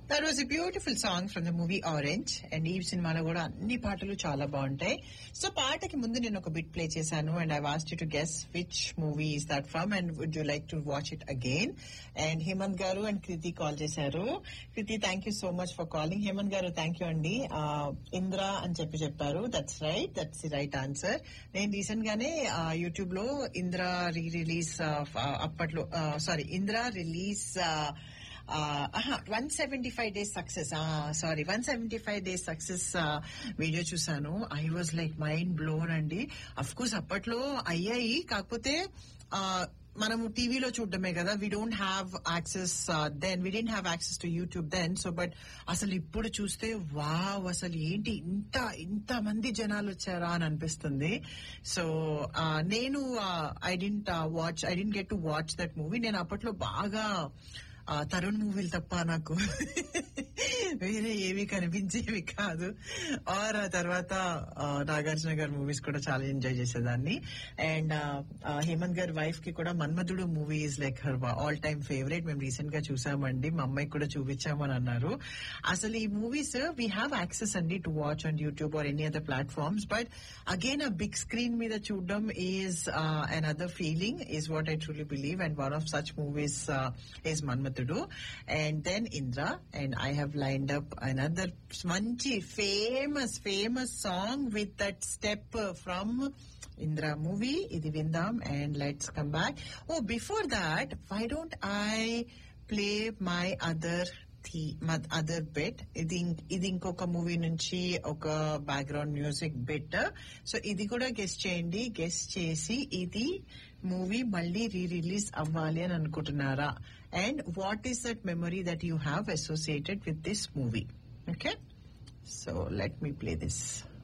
that was a beautiful song from the movie Orange and ఈ సినిమాలో కూడా అన్ని పాటలు చాలా బాగుంటాయి సో పాటకి ముందు నేను ఒక బిట్ ప్లే చేశాను and I was to guess which movie is that from and would you like to watch it again and Hemanth గారు అండ్ కృతి కాల్ చేశారు Kriti thank you so much for calling Hemanth గారు థ్యాంక్ యూ అండి ఇంద్ర అని చెప్పి చెప్పారు that's right that's the right answer నేను recent గానే YouTube లో ఇంద్ర రీ రిలీజ్ అప్పట్లో sorry Indra release one seventy five days success sorry one seventy five days success video చూసాను I was like mind blown అండి అఫ్ కోర్స్ అప్పట్లో అయ్యాయి కాకపోతే మనము టీవీలో చూడడమే కదా we don't have access then we didn't have access to YouTube then so but అసలు ఇప్పుడు చూస్తే వావ్ అసలు ఏంటి ఇంత ఇంత మంది జనాలు వచ్చారా అని అనిపిస్తుంది సో నేను I didn't watch I didn't get to watch that movie నేను అప్పట్లో బాగా తరుణ్ మూవీలు తప్ప నాకు వేరే ఏవి కనిపించేవి కాదు ఆర్ ఆ తర్వాత నాగార్జున గారి మూవీస్ కూడా చాలా ఎంజాయ్ చేసేదాన్ని అండ్ హేమంత్ గారి వైఫ్ కి కూడా Manmadhudu movie is like her all time favourite మేము రీసెంట్ గా చూసామండి మా అమ్మాయికి కూడా చూపించామని అన్నారు అసలు ఈ మూవీస్ వీ హ్యావ్ యాక్సెస్ అండి to watch on YouTube or any other platforms but again ఆ బిగ్ స్క్రీన్ మీద చూడడం is another feeling is what I truly believe and one of such movies is Manmadhudu and then Indra and I have lined up another మంచి famous famous song with that step from Indra movie ఇది విందాం and let's come back oh before that why don't I play my other other bit ఇది ఇది ఇంకొక movie నుంచి ఒక background music bit so ఇది కూడా గెస్ట్ చేయండి గెస్ట్ చేసి ఇది మూవీ మళ్ళీ రీ రిలీజ్ అవ్వాలి అని అనుకుంటున్నారా and what is that memory that you have associated with this movie okay so let me play this